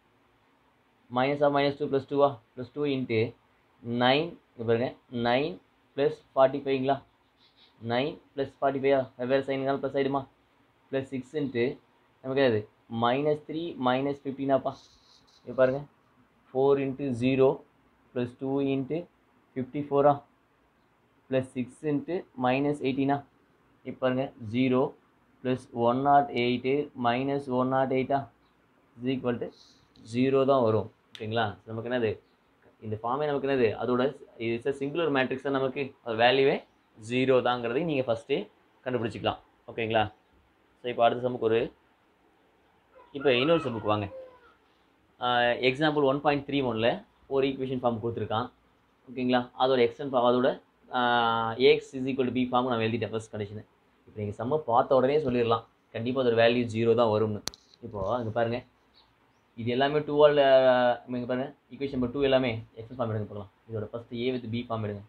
minus of minus 2 plus 2 ah plus 2 into 9 இங்க பாருங்க 9 plus 45 ங்களா 9 plus 45 ஆ வெவ்வேறு சைன்கள் ப்ளஸ் ஆயிடுமா ப்ளஸ் சிக்ஸ் இன்ட்டு நமக்கு அது மைனஸ் த்ரீ மைனஸ் ஃபிஃப்டீனாப்பா இப்போ பாருங்க four into zero plus two into fifty ஃபோரா ப்ளஸ் சிக்ஸ் இன்ட்டு மைனஸ் எயிட்டீனா இப்போ பாருங்க zero plus one nought eight minus one nought எயிட்டா இஸ் ஈக்குவல் டு ஜீரோ தான் வரும் ஓகேங்களா நமக்கு என்னது இந்த ஃபார்மே நமக்கு என்னது அதோட இட்ஸ் சிங்குலர் மேட்ரிக்ஸ் தான் நமக்கு அது வேல்யூவே ஜீரோ தாங்கிறதையும் நீங்கள் ஃபஸ்ட்டு கண்டுபிடிச்சிக்கலாம் ஓகேங்களா ஸோ இப்போ அடுத்த சமுக்கு ஒரு இப்போ இன்னொரு சமுக்கு வாங்க எக்ஸாம்பிள் ஒன் பாயிண்ட் த்ரீ ஒனில் ஒரு ஈக்குவேஷன் ஃபார்ம் கொடுத்துருக்கான் ஓகேங்களா அதோட எக்ஸ்டன் ஃபார்ம் அதோட AX is equal B form நான் எழுதிட்டேன் ஃபஸ்ட் கண்டிஷனு இப்போ நீங்கள் செம்ம பார்த்த உடனே சொல்லிடலாம் கண்டிப்பாக அதோட வேல்யூ ஜீரோ தான் வரும்னு இப்போது அங்கே பாருங்கள் இது எல்லாமே டூவால் இங்கே பாருங்கள் ஈக்குவேஷன் நம்பர் டூ எல்லாமே எக்ஸன் ஃபார்ம் எடுங்க பார்க்கலாம் இதோட first A with B form எடுங்க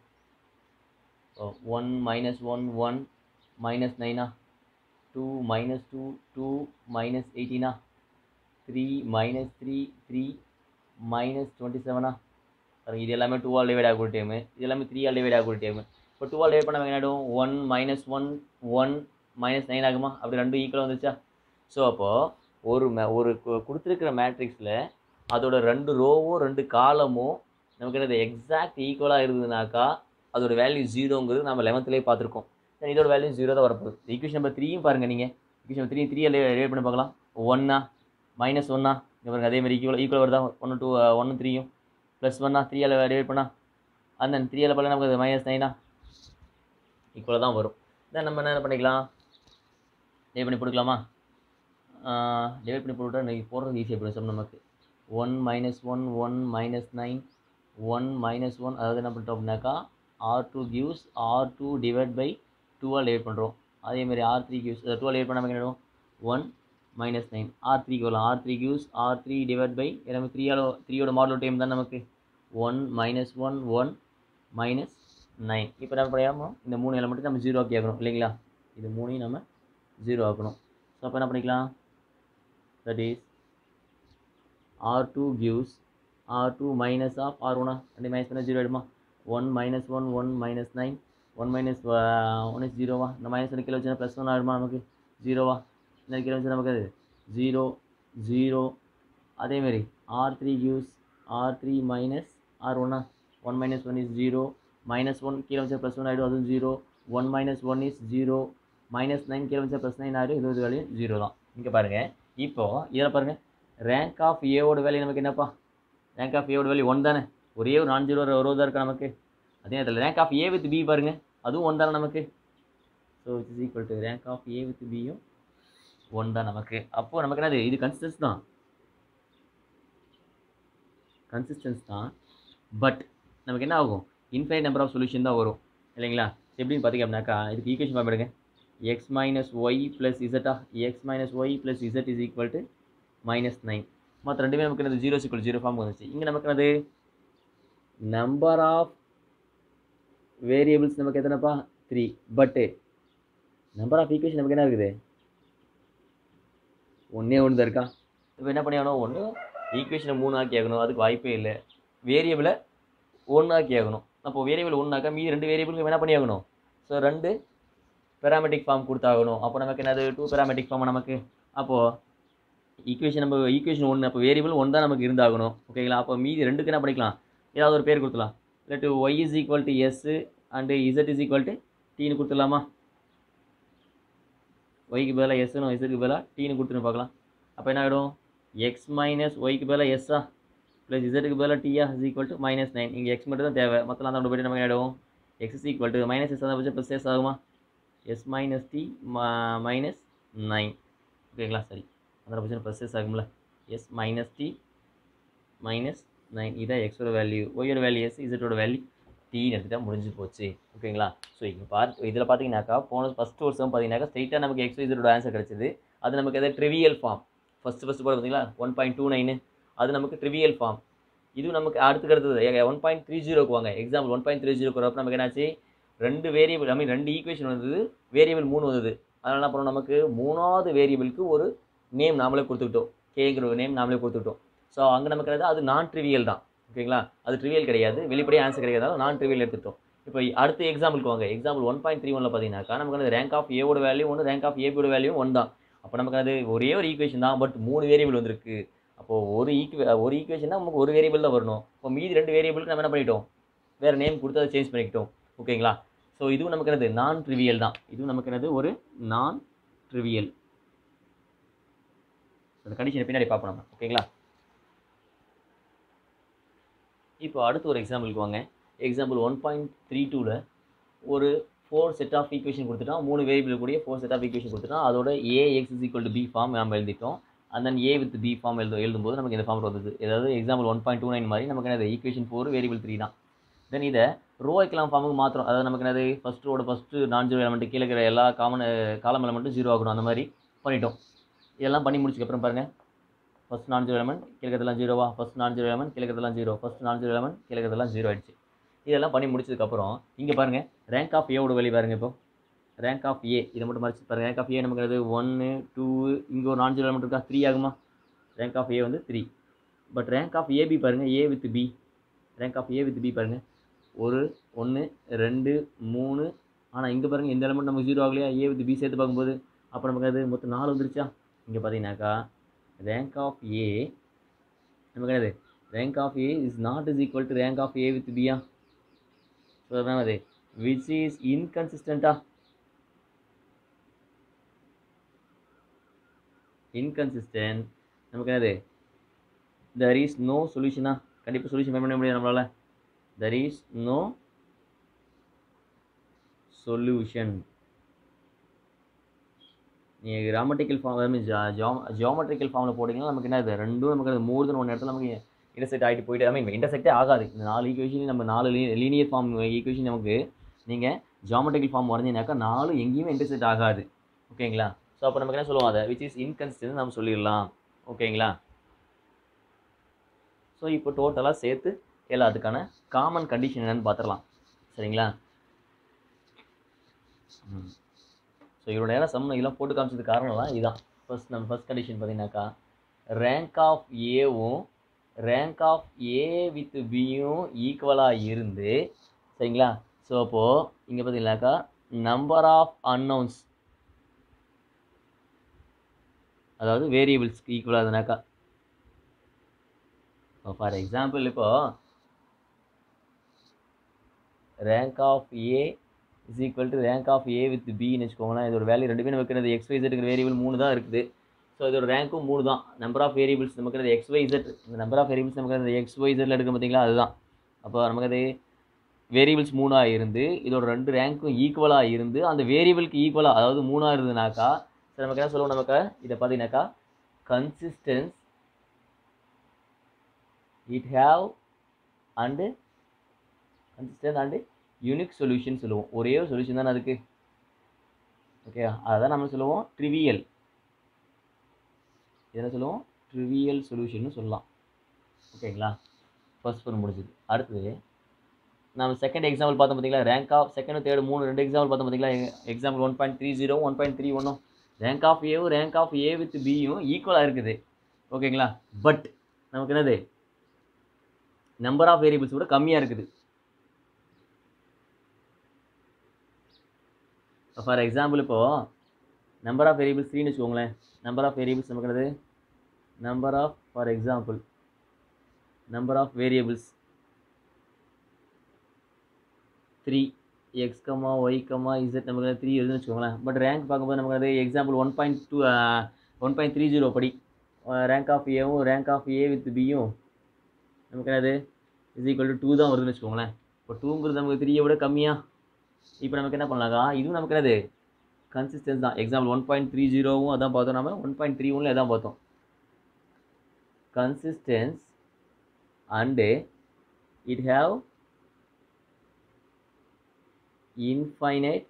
so one minus one one minus நைனா two minus two two minus எயிட்டீனா three minus three three minus twenty செவனா பாருங்க இது எல்லாமே டூ ஆல் டிவைட் ஆகக்கூடிய டைமு இது எல்லாமே த்ரீ ஆல் டிவைட் ஆகக்கூடிய டைமு இப்போ டூ ஆல் டிவைட் பண்ண என்ன ஆகிடும் one minus one one minus nine ஆகுமா அப்படி ரெண்டும் ஈக்குவலாக வந்துச்சா ஸோ அப்போது ஒரு மே ஒரு கு- கொடுத்துருக்கிற மேட்ரிக்ஸில் அதோட ரெண்டு ரோவோ ரெண்டு காலமோ நமக்கு என்னது எக்ஸாக்ட் ஈக்குவலாக இருந்ததுனாக்கா அதோட வேல்யூ ஜீரோங்கிறது நம்ம லெவன்த்துலேயே பார்த்துருக்கோம் Then இதோட வேல்யூ ஜீரோ தான் வரப்போகுது ஈக்குவேஷன் நம்பர் த்ரீயும் பாருங்கள் நீங்கள் equation number three three divide பண்ணி பார்க்கலாம் ஒன்னா மைனஸ் ஒன்னா இங்கே பாருங்க அதே மாதிரி ஈக்குவல் ஈக்குவல் வருதா ஒன்று டூ ஒன்று த்ரீயும் ப்ளஸ் ஒன்னா த்ரீ ஆல் டிவைட் பண்ணா அந்த த்ரீ ஆல் பண்ணால் நமக்கு மைனஸ் நைனா ஈக்குவலாக தான் வரும் தென் நம்ம என்ன பண்ணிக்கலாம் டிவைட் பண்ணி போட்டுக்கலாமா டிவைட் பண்ணி போட்டுட்டா இன்றைக்கி போடுறது ஈஸியாக போயிடும் சம் நமக்கு one minus one one minus nine one minus one அதாவது என்ன பண்ணிட்டோம் அப்படின்னாக்கா R two gives R two divide by டூவால் டிவைட் பண்ணுறோம் அதேமாதிரி R three gives twelve divide பண்ணால் நமக்கு என்ன ஒன் மைனஸ் நைன் ஆர் த்ரீக்கு வரலாம் R three gives R three divide by எல்லாமே த்ரீயால் த்ரீயோட மாடல் டைம் தான் நமக்கு one minus one one minus nine இப்போ நம்ம பண்ணியாமல் இந்த மூணு எலமெண்ட்டு நம்ம ஜீரோ ஆக்கி ஆகணும் இல்லைங்களா இது மூணையும் நம்ம ஜீரோ ஆக்கணும் ஸோ அப்போ என்ன பண்ணிக்கலாம் that is R two gives R two minus of R ஒன்னா ரெண்டு மைனஸ் பண்ணால் ஜீரோ ஆகிடுமா one minus one one minus nine one minus one is ஜீரோவா இந்த மைனஸ் ஒன்று கீழே வச்சுன்னா ப்ளஸ் ஒன் ஆகிடுமா நமக்கு ஜீரோவா இந்த கீழே வச்சு நமக்கு அது ஜீரோ ஜீரோ அதேமாரி R three gives R three minus R ஒன்னா one minus one is zero minus one கீழே வச்சா ப்ளஸ் ஒன் ஆகிடும் அதுவும் zero one minus one is zero minus nine கீழே வச்சா ப்ளஸ் நைன் ஆகிடும் இருபது வேலையும் ஜீரோ தான் இங்கே பாருங்கள் இப்போது இதில் பாருங்கள் ரேங்க் ஆஃப் ஏவோட வேல்யூ நமக்கு என்னப்பா ரேங்க் ஆஃப் ஏவோட வேல்யூ ஒன் தானே ஒரே ஒரு நான் ஜீரோ ஒரு தான் இருக்கா நமக்கு அதே நேரத்தில் rank of A with B பாருங்க அதுவும் ஒன் தானே நமக்கு so it is equal to rank of A with பியும் ஒன் தான் நமக்கு அப்போது நமக்கு என்னது இது கன்சிஸ்டன்ஸ் தான் கன்சிஸ்டன்ஸ் தான் பட் நமக்கு என்ன ஆகும் இன்ஃபைனைட் நம்பர் ஆஃப் சொல்யூஷன் தான் வரும் இல்லைங்களா எப்படின்னு பார்த்தீங்க அப்படின்னாக்கா இதுக்கு ஈக்குவேஷன் ஃபார்ம் எடுங்க எக்ஸ் மைனஸ் ஒய் ப்ளஸ் இசட்டா X minus Y plus Z is equal to minus nine மற்ற ரெண்டுமே நமக்கு என்னது ஜீரோ சிக்வல் ஜீரோ ஃபார்ம் வந்துச்சு இங்கே நமக்கு என்னது நம்பர் ஆஃப் வேரியபிள்ஸ் நமக்கு எத்தனைப்பா three but number of equation நமக்கு என்ன இருக்குது ஒன்றே ஒன்று தான் இருக்கா இப்போ என்ன பண்ணி ஆகணும் ஒன்று ஈக்குவேஷனை மூணு ஆக்கி ஆகணும் அதுக்கு வாய்ப்பே இல்லை வேரியபிளை ஒன்று ஆக்கி ஆகணும் அப்போ வேரியபிள் ஒன்றாக்கா மீதி ரெண்டு வேரியபிளுக்கு என்ன பண்ணி ஆகணும் ஸோ ரெண்டு பெராமெட்டிக் ஃபார்ம் கொடுத்தாகணும் அப்போ நமக்கு என்னது டூ பெராமெட்டிக் ஃபார்ம் நமக்கு அப்போது ஈக்குவேஷன் நம்ம ஈக்குவேஷன் ஒன்று அப்போ வேரியபிள் ஒன் தான் நமக்கு இருந்தாகணும் ஓகேங்களா அப்போ மீதி ரெண்டுக்கு என்ன பண்ணிக்கலாம் ஏதாவது ஒரு பேர் கொடுத்துலாம் இல்லாட்டி Y is equal to S and Z is equal to டீனு கொடுத்துடலாமா ஒய்க்கு பதிலாக எஸ்ஸுன்னு இசட்டுக்கு பதிலாக டீனு கொடுத்துன்னு பார்க்கலாம் அப்போ என்ன ஆகிடும் எக்ஸ் மைனஸ் ஒய்க்கு பதிலாக எஸ்ஸா ப்ளஸ் இசட்டுக்கு பதிலாக டீயா is equal to minus nine இங்கே எக்ஸ் மட்டும் தான் தேவை மொத்தம் அந்த போய்ட்டு நமக்கு என்ன ஆகிடும் X is equal to minus S தான் ப்ளஸ் எஸ் ஆகுமா S minus T minus nine ஓகேங்களா சரி அந்த பட்சம் ப்ளஸ் எஸ் ஆகும்ல S minus T minus nine இதான் எக்ஸோட வேல்யூ ஒய்யோட வேல்யூ எஸ் இசட்டோட வேல்யூ டீன்னு எடுத்துகிட்டா முடிஞ்சு போச்சு ஓகேங்களா ஸோ இங்கே பார்த்து இதில் பார்த்தீங்கன்னாக்கா போன ஃபஸ்ட் வருஷம் பார்த்தீங்கன்னாக்கா ஸ்ட்ரைட்டாக நமக்கு எக்ஸ் இசட்டோட ஆன்சர் கிடச்சிது அது நமக்கு எதாவது ட்ரிவியல் ஃபார்ம் ஃபஸ்ட்டு ஃபஸ்ட்டு போட பார்த்தீங்களா ஒன் பாயிண்ட் டூ நைனு அது நமக்கு ட்ரிவியல் ஃபார்ம் இது நமக்கு அடுத்துக்கு அடுத்தது ஒன் பாயிண்ட் த்ரீ ஜீரோக்கு வாங்க எக்ஸாம்பிள் ஒன் பாயிண்ட் த்ரீ ஜீரோக்கு வரப்போ நமக்கு என்னாச்சு ரெண்டு வேரியபிள் ஐ மீன் ரெண்டு ஈக்குவேஷன் வந்தது வேரியபிள் மூணு வந்தது அதனால் என்ன பண்ணோம் நமக்கு மூணாவது வேரியபிளுக்கு ஒரு நேம் நாமளே கொடுத்துக்கிட்டோம் கேங்கிற ஒரு நேம் நாமளே கொடுத்துக்கிட்டோம் ஸோ அங்கே நமக்கு என்னது அது நான் ட்ரிவியல் தான் ஓகேங்களா அது ட்ரிவியல் கிடையாது வெளிப்படையாக ஆன்சர் கிடைக்காதாலும் நான் ட்ரிவியல் எடுத்துட்டோம் இப்போ அடுத்த எக்ஸாம்பிளுக்கு வாங்க எக்ஸாம்பிள் ஒன் பாயிண்ட் த்ரீ ஒனில் பார்த்தீங்கன்னாக்கா நமக்கு வந்து ரேங்க் ஆஃப் ஏவோட வேல்யூ ஒன்று ரேங்க் ஆஃப் ஏபியோட வேல்யூ ஒன் தான் அப்போ நமக்கு அது ஒரே ஒரு ஈக்குவேஷன் தான் பட் மூணு வேரியபிள் வந்திருக்கு அப்போது ஒரு ஈக்குவே ஒரு ஈக்குவேஷன் தான் நமக்கு ஒரு வேரியபிள் தான் வரணும் இப்போ மீதி ரெண்டு வேரியபிளுக்கு நம்ம என்ன பண்ணிட்டோம் வேறு நேம் கொடுத்து அதை சேஞ்ச் பண்ணிக்கிட்டோம் ஓகேங்களா ஸோ இதுவும் நமக்கு என்னது நான் ட்ரிவியல் தான் இதுவும் நமக்கு என்னது ஒரு நான் ட்ரிவியல் அந்த கண்டிஷனை பின்னாடி பார்ப்போம் நம்ம ஓகேங்களா இப்போ அடுத்து ஒரு எக்ஸாம்பிளுக்கு வாங்க எக்ஸாம்பிள் ஒன் பாயிண்ட் த்ரீ டூவில் ஒரு ஃபோர் செட் ஆஃப் ஈக்குவேஷன் கொடுத்துட்டோம் மூணு வேரியபிள் கூடிய ஃபோர் செட் ஆஃப் ஈக்குவேஷன் கொடுத்துட்டோம் அதோட A X is equal to B form நம்ம எழுதிட்டோம் and then A with B form எழுது எழுதும்போது நமக்கு இந்த ஃபார்ம் வந்தது ஏதாவது example one point two nine மாதிரி நமக்கு என்னது ஈக்குவேஷன் ஃபோர் வேரியபிள் த்ரீ தான் தென் இதை ரோ எக்கலாம் ஃபார்முக்கு மாத்திரம் அதாவது நமக்கு என்னது ஃபஸ்ட் ரோட ஃபஸ்ட்டு நான் ஜீரோ எலமெண்ட் கீழே இருக்கிற எல்லா காமன் காலம் எலமெண்ட்டும் ஜீரோ ஆகணும் அந்த மாதிரி பண்ணிட்டோம் இதெல்லாம் பண்ணி முடிச்சதுக்கப்புறம் பாருங்கள் ஃபஸ்ட் நான் ஜீரோ எலமெண்ட் கிழக்கிறதுலாம் ஜீரோவா ஃபஸ்ட் நான் ஜீரோ எலமெண்ட் கிழக்கிறதுலாம் zero first non zero element கிழக்கிறதுலாம் ஜீரோ ஆயிடுச்சு இதெல்லாம் பண்ணி முடிச்சதுக்கப்புறம் இங்கே பாருங்கள் ரேங்க் ஆஃப் ஏவோட வெளி பாருங்க இப்போ ரேங்க் ஆஃப் ஏ இதை மட்டும் மறைச்சு பாருங்கள் ரேங்க் ஆஃப் ஏ நமக்கு ஒன்று டூ இங்கே ஒரு நான் ஜீரோ எலமெண்ட் இருக்கா த்ரீ ஆகுமா ரேங்க் ஆஃப் ஏ வந்து three but rank of AB பாருங்கள் A with B rank of A with B பாருங்கள் ஒரு ஒன்று ரெண்டு மூணு ஆனால் இங்கே பாருங்கள் எந்த எலமெண்ட் நமக்கு ஜீரோ ஆகலையா ஏ வித் பி சேர்த்து பார்க்கும்போது அப்போ நமக்கு அது மொத்தம் நாலு வந்துருச்சா இங்கே பார்த்தீங்கன்னாக்கா ரேங்க் ஆஃப் ஏ நமக்கு என்னது rank of A is not is equal to rank of A with பியா ஸோ அதான் அது விச் இஸ் இன்கன்சிஸ்டண்ட்டா இன்கன்சிஸ்டன்ட் நமக்கு என்னது தெர் இஸ் நோ சொல்யூஷனா கண்டிப்பாக சொல்யூஷன் பண்ண முடியாது நம்மளால் தெர் இஸ் நோ சொல்யூஷன் நீங்கள் கிராமட்டிக்கல் ஃபார்ம் ஜியோமெட்ரிக்கல் ஃபார்மில் போட்டிங்கன்னா நமக்கு என்ன இது ரெண்டும் நமக்கு அது மோர் தென் ஒன் இடத்துல நமக்கு இன்டர்செக்ட் ஆகிட்டு போயிட்டு ஐ மீன் இன்டர்செக்டே ஆகாது இந்த நாலு ஈக்குவேஷன் நம்ம நாலு லீனியர் ஃபார்ம் ஈக்குவேஷன் நமக்கு நீங்கள் ஜியோமெட்ரிக்கல் ஃபார்ம் வரைஞ்சினாக்கா நாலு எங்கேயுமே இன்டர்செக்ட் ஆகாது ஓகேங்களா ஸோ அப்போ நமக்கு என்ன சொல்லுவோம் அதை விச் இஸ் இன்கன்சிஸ்டன்ட் நம்ம சொல்லிடலாம் ஓகேங்களா ஸோ இப்போ டோட்டலாக சேர்த்து எல்லாத்துக்கான காமன் கண்டிஷன் என்னன்னு பார்த்துடலாம் சரிங்களா ஸோ ஸோ இவ்வளோ நேரம் சம் இதெல்லாம் போட்டு காமிச்சது காரணம்லாம் இதுதான் ஃபர்ஸ்ட் நம்ம ஃபர்ஸ்ட் கண்டிஷன் பார்த்தீங்கன்னாக்கா ரேங்க் ஆஃப் ஏவும் ரேங்க் ஆஃப் ஏ வித் பியும் ஈக்குவலாக இருந்து சரிங்களா ஸோ அப்போது இங்கே பார்த்தீங்கன்னாக்கா நம்பர் ஆஃப் அன்னவுன்ஸ் அதாவது வேரியபிள்ஸ்க்கு ஈக்குவலாக இருந்தனாக்கா ஃபார் எக்ஸாம்பிள் இப்போ rank of A is equal to rank of A with பின்னு வச்சுக்கோங்களேன் இதோட வேல்யூ ரெண்டு பேரும் வைக்கிறது எக்ஸ் ஒய் இருக்கிற வேரியபிள் மூணு தான் இருக்குது ஸோ இதோட ரேங்க்கும் மூணு தான் நம்பர் ஆஃப் வேரியபிள்ஸ் நமக்கு எக்ஸ் ஒய் இசட் இந்த நம்பர் ஆஃப் வேரியபிள்ஸ் நமக்கு அந்த எக்ஸ் ஒய் இசட்டில் எடுக்க பார்த்தீங்களா அதுதான் அப்போ நமக்கு அது வேரியபிள்ஸ் மூணாக இருந்து இதோட ரெண்டு ரேங்க்கும் ஈக்குவலாக இருந்து அந்த வேரியபிளுக்கு ஈக்குவலாக அதாவது மூணாக இருந்ததுனாக்கா சரி நமக்கு என்ன சொல்லுவோம் நமக்கு இதை பார்த்தீங்கன்னாக்கா consistence it have and consistent and unique solution சொல்லுவோம் ஒரே ஒரு சொல்யூஷன் தானே அதுக்கு ஓகே அதான் நம்ம சொல்லுவோம் ட்ரிவியல் என்ன சொல்லுவோம் ட்ரிவியல் சொல்யூஷன் சொல்லலாம் ஓகேங்களா ஃபர்ஸ்ட் ஒன் முடிஞ்சது அடுத்தது நம்ம செகண்ட் எக்ஸாம்பிள் பார்த்தோம் பார்த்தீங்களா ரேங்க் ஆஃப் செகண்ட் தேர்ட் மூணு ரெண்டு எக்ஸாம்பிள் பார்த்தோம் பார்த்தீங்களா example one point three zero one point three ஒன்றும் ரேங்க் ஆஃப் ஏவும் ரேங்க் ஆஃப் ஏ வித் பியும் ஈக்குவலாக இருக்குது ஓகேங்களா பட் நமக்கு என்னது நம்பர் ஆஃப் வேரியபிள்ஸ் கூட கம்மியாக இருக்குது ஃபார் எக்ஸாம்பிள் இப்போது நம்பர் ஆஃப் வேரியபிள்ஸ் த்ரீன்னு வச்சுக்கோங்களேன் நம்பர் ஆஃப் வேரியபிள்ஸ் நமக்கு என்னது number of for example number of variables three X comma Y comma Z நமக்கு த்ரீ எழுதுன்னு வச்சுக்கோங்களேன் பட் ரேங்க் பார்க்கும்போது நமக்கு அது example one point two one point three zero படி ரேங்க் ஆஃப் ஏவும் ரேங்க் ஆஃப் ஏ வித் பியும் நமக்கு என்னது இஸ் ஈக்குவல் டு டூ தான் வருதுன்னு வச்சுக்கோங்களேன் இப்போ டூங்கிறது நமக்கு த்ரீயை விட கம்மியாக இப்போ நமக்கு என்ன பண்ணலாக்கா இதுவும் நமக்கு என்னது கன்சிஸ்டன்ஸ் தான் எக்ஸாம்பிள் ஒன் பாயிண்ட் த்ரீ ஜீரோவும் அதான் பார்த்தோம் நம்ம ஒன் பாயிண்ட் த்ரீ ஒன்ல அதான் பார்த்தோம் consistence and it have infinite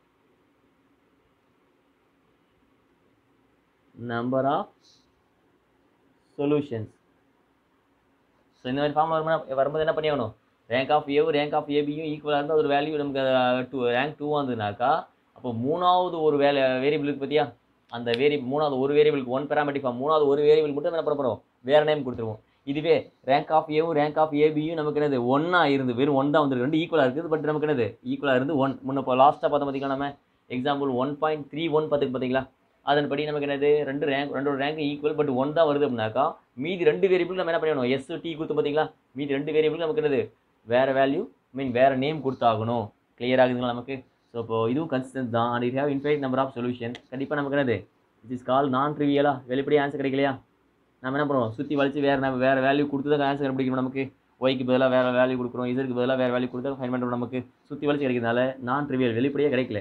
number of solutions so இந்த மாதிரி ஃபார்ம் வரும்போது வரும்போது என்ன பண்ணியாகணும் ரேங்க் ஆஃப் ஏவும் ரேங்க் ஆஃப் ஏபியும் ஈக்குவலாக இருந்தால் ஒரு வேல்யூ நமக்கு டூ ரேங்க் டூவாக இருந்ததுனாக்கா அப்போ மூணாவது ஒரு வேலை வேரியபிளுக்கு பற்றியா அந்த வேரி மூணாவது ஒரு வேரியபிளுக்கு ஒன் பேராமெட்ரிக் ஃபார்ம் மூணாவது ஒரு வேரியபிள் மட்டும் என்ன பண்ண போகிறோம் வேறு நேம் கொடுத்துருவோம் இதுவே ரேங்க் ஆஃப் ஏவும் ரேங்க் ஆஃப் ஏபியும் நமக்கு என்னது ஒன்றா இருந்து வெறும் ஒன் தான் வந்துருக்கு ரெண்டு ஈக்குவலாக இருக்குது பட் நமக்கு என்னது ஈக்குவலாக இருந்து ஒன் முன்ன இப்போ லாஸ்ட்டாக பார்த்தோம் பார்த்தீங்களா நம்ம example one point three one பார்த்துக்கு பார்த்தீங்களா அதன்படி நமக்கு என்னது ரெண்டு ரேங்க் ரெண்டோட ரேங்க் ஈக்குவல் பட் ஒன் தான் வருது அப்படின்னாக்கா மீதி ரெண்டு வேரியபிள் நம்ம என்ன பண்ணணும் எஸ் டி கொடுத்து பார்த்தீங்களா மீதி ரெண்டு வேரியபிள் நமக்கு என்னது வேறு வேல்யூ மீன் வேறு நேம் கொடுத்தாகணும் கிளியர் ஆகுதுங்களா நமக்கு ஸோ இப்போ இதுவும் கன்சிஸ்டன்ஸ் தான் and it have infinite number of solution கண்டிப்பாக நமக்கு என்னது இட் இஸ் கால் நான் ட்ரிவியலா வெளிப்படையாக ஆன்சர் கிடைக்கலையா நம்ம என்ன பண்ணுவோம் சுற்றி வலிச்சு வேறு நம்ம வேறு வேல்யூ கொடுத்து தான் ஆன்சர் கண்டுபிடிக்கணும் நமக்கு ஒய்க்கு பதிலாக வேறு வேல்யூ கொடுக்குறோம் இதற்கு பதிலாக வேறு வேல்யூ கொடுத்தா ஃபைன் பண்ணுறோம் நமக்கு சுற்றி வலிச்சு கிடைக்கிறதுனால நான் ட்ரிவியல் வெளிப்படையாக கிடைக்கல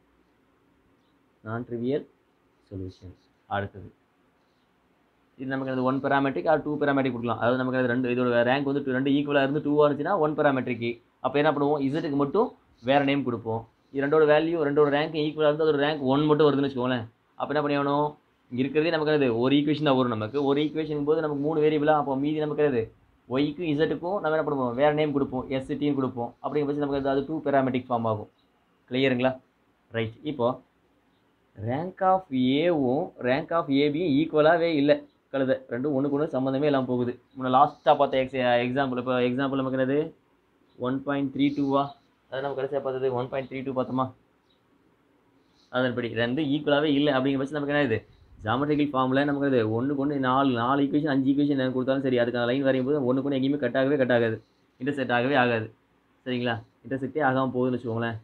நான் ட்ரிவியல் சொல்யூஷன்ஸ் அடுத்தது இது நமக்கு அது one parametric or two parametric கொடுக்கலாம் அதாவது நமக்கு அது ரெண்டு இதோட ரேங்க் வந்து two- ரெண்டு ஈக்குவலாக இருந்து டூவாக இருந்துச்சுன்னா ஒன் பேராமெட்ரிக்கு அப்போ என்ன பண்ணுவோம் இசட்டுக்கு மட்டும் வேறு நேம் கொடுப்போம் இது ரெண்டோட வேல்யூ ரெண்டோட ரேங்க் ஈக்குவலாக இருந்து அதோட ரேங்க் ஒன் மட்டும் வருதுன்னு வச்சுக்கோங்களேன் அப்போ என்ன பண்ணியாகணும் இங்கே இருக்கிறதே நமக்கு என்னது ஒரு ஈக்குவேஷன் தான் வரும் நமக்கு ஒரு ஈக்குவேஷன் போது நமக்கு மூணு வேரியபிளாக அப்போ மீதி நமக்கு என்னது ஒய்க்கும் இசட்டுக்கும் நம்ம என்ன பண்ணுவோம் வேறு நேம் கொடுப்போம் எஸ்டின்னு கொடுப்போம் அப்படிங்கிற பட்சம் நமக்கு அது- அது டூ பேராமெட்ரிக் ஃபார்ம் ஆகும் கிளியருங்களா ரைட் இப்போ ரேங்க் ஆஃப் ஏவும் ரேங்க் ஆஃப் ஏபியும் ஈக்குவலாகவே இல்லை கழுத ரெண்டும் ஒன்றுக்கு ஒன்று சம்மந்தமே இல்லாமல் போகுது முன்ன லாஸ்ட்டாக பார்த்த எக்ஸ் எக்ஸாம்பிள் இப்போ எக்ஸாம்பிள் நமக்கு என்னது ஒன் பாயிண்ட் த்ரீ டூவா அது நம்ம கடைசியாக பார்த்தது ஒன் பாயிண்ட் த்ரீ டூ பார்த்தோமா அதன்படி ரெண்டு ஈக்குவலாகவே இல்லை அப்படிங்கிற பட்சம் நமக்கு என்ன இது ஜாமெட்ரிக்கல் ஃபார்மில் நமக்கு அது ஒன்றுக்கு ஒன்று நாலு நாலு ஈக்குவேஷன் அஞ்சு ஈக்குவேஷன் எனக்கு கொடுத்தாலும் சரி அதுக்கான லைன் வரையும் போது ஒன்றுக்கு ஒன்று எங்கேயுமே கட் ஆகவே கட் ஆகாது இன்டர்செக்ட் ஆகவே ஆகாது சரிங்களா இன்டர்செக்டே ஆகாமல் போகுதுன்னு வச்சுக்கோங்களேன்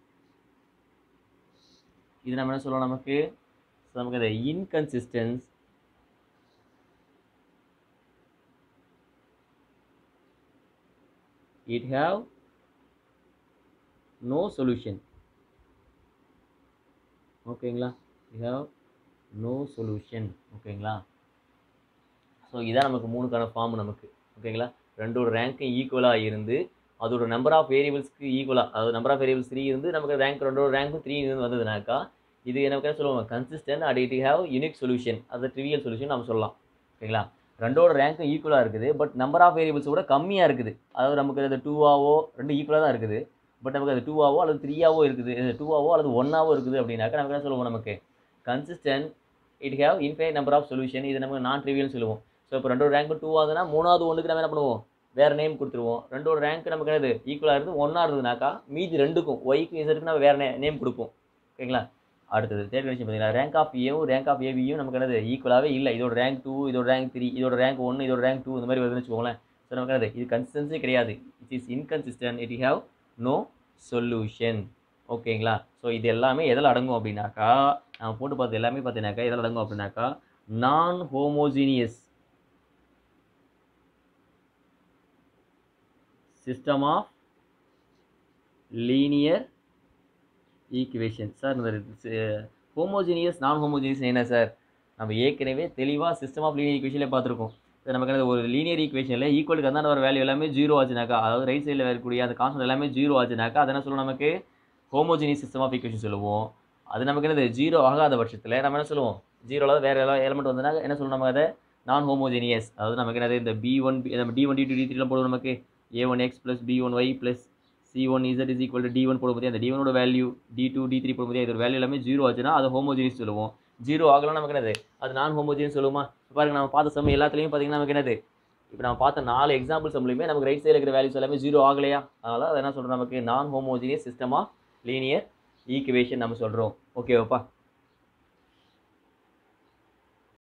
இது நம்ம என்ன சொல்லுவோம் நமக்கு So, நமக்கு அது inconsistence it have no solution ஓகேங்களா it have no solution ஓகேங்களா ஸோ இதான் நமக்கு மூணுக்கான ஃபார்ம் நமக்கு ஓகேங்களா ரெண்டோட ரேங்க்கும் ஈக்குவலாக இருந்து அதோட நம்பர் ஆஃப் வேரியபிள்ஸ்க்கு ஈக்குவலாக அதாவது நம்பர் ஆஃப் வேரியபிள்ஸ் த்ரீ இருந்து நமக்கு ரேங்க் ரெண்டோட ரேங்க்கும் த்ரீ இருந்து வந்ததுனாக்கா இது எனக்கு என்ன சொல்லுவாங்க consistent at it have unique solution அது ட்ரிவியல் சொல்யூஷன் நம்ம சொல்லலாம் ஓகேங்களா ரெண்டோட ரேங்க்கும் ஈக்குவலாக இருக்குது பட் நம்பர் ஆஃப் வேரியபிள்ஸ் கூட கம்மியாக இருக்குது அதாவது நமக்கு அது டூவாவோ ரெண்டு ஈக்குவலாக தான் இருக்குது பட் நமக்கு அது டூவாவோ அல்லது த்ரீயாவோ இருக்குது டூவாவோ அல்லது ஒன்னாவோ இருக்குது அப்படின்னாக்கா நமக்கு என்ன சொல்லுவோம் நமக்கு consistent it have infinite number of solution இது நமக்கு நான் ட்ரிவியல்னு சொல்லுவோம் ஸோ இப்போ ரெண்டோட ரேங்க் டூ ஆகுதுன்னா மூணாவது ஒன்றுக்கு நம்ம என்ன பண்ணுவோம் வேறு நேம் கொடுத்துருவோம் ரெண்டோட ரேங்க் நமக்கு என்னது ஈக்குவலாக இருந்து ஒன்றா இருந்ததுனாக்கா மீதி ரெண்டுக்கும் ஒய்க்கு இசட்டுக்கு நம்ம வேறு நே நேம் கொடுப்போம் ஓகேங்களா அடுத்தது தேர்ட் கண்டிஷன் பார்த்தீங்கன்னா ரேங்க் ஆஃப் ஏவும் ரேங்க் ஆஃப் ஏபியும் நமக்கு என்னது ஈக்குவலாகவே இல்லை இதோட ரேங்க் டூ இதோட ரேங்க் த்ரீ இதோட ரேங்க் ஒன்று இதோட ரேங்க் டூ இந்த மாதிரி வருதுன்னு வச்சுக்கோங்களேன் ஸோ நமக்கு என்னது இது கன்சிஸ்டன்சி கிடையாது it is inconsistent it have no solution ஓகேங்களா ஸோ இது எல்லாமே எதில் அடங்கும் அப்படின்னாக்கா நம்ம போட்டு பார்த்து எல்லாமே பார்த்தீங்கன்னாக்கா எதில் அடங்கும் அப்படின்னாக்கா non homogeneous system of linear equation sir இந்த ஹோமோஜீனியஸ் நான் ஹோமோஜீனியஸ் என்ன சார் நம்ம ஏற்கனவே தெளிவாக சிஸ்டம் ஆஃப் லீனியர் ஈக்குவேஷனில் பார்த்துருக்கோம் சார் நமக்கு என்னது ஒரு லீனியர் ஈக்குவேஷனில் ஈக்குவலுக்கு அந்த வர வேல்யூ எல்லாமே ஜீரோ ஆச்சுனாக்கா அதாவது ரைட் சைடில் வரக்கூடிய அந்த கான்ஸ்டன்ட் எல்லாமே ஜீரோ ஆச்சுனாக்கா அதை என்ன சொல்லுவோம் நமக்கு ஹோமோஜினியஸ் சிஸ்டம் ஆஃப் ஈக்குவேஷன் சொல்லுவோம் அது நமக்கு என்னது ஜீரோ ஆகாத பட்சத்தில் நம்ம என்ன சொல்லுவோம் ஜீரோவில் வேறு எல்லாம் எலமெண்ட் வந்தனா என்ன சொல்லுவோம் நம்ம அதை நான் ஹோமோஜினியஸ் அதாவது நமக்கு என்னது இந்த பி ஒன் நம்ம D one D two D த்ரீலாம் போடுவோம் நமக்கு A one X plus B one Y plus C one Z is equal to D one போடும்போது அந்த டி ஒனோட value D two D three போடும்போது இதோட வேல்யூ எல்லாமே ஜீரோ ஆச்சுன்னா அது ஹோமோஜினியஸ் சொல்லுவோம் ஜீரோ ஆகலாம் நமக்கு என்னது அது நான் ஹோமோஜினியஸ் சொல்லுமா பாருங்க நம்ம பார்த்த சம் எல்லாத்துலேயும் பார்த்தீங்கன்னா நமக்கு என்னது இப்போ நம்ம பார்த்த நாலு எக்ஸாம்பிள் சம்லையுமே நமக்கு ரைட் சைடில் இருக்கிற வேல்யூஸ் எல்லாமே ஜீரோ ஆகலையா அதனால் அதை என்ன சொல்கிறோம் நமக்கு non homogeneous system of linear equation நம்ம சொல்கிறோம் ஓகேவாப்பா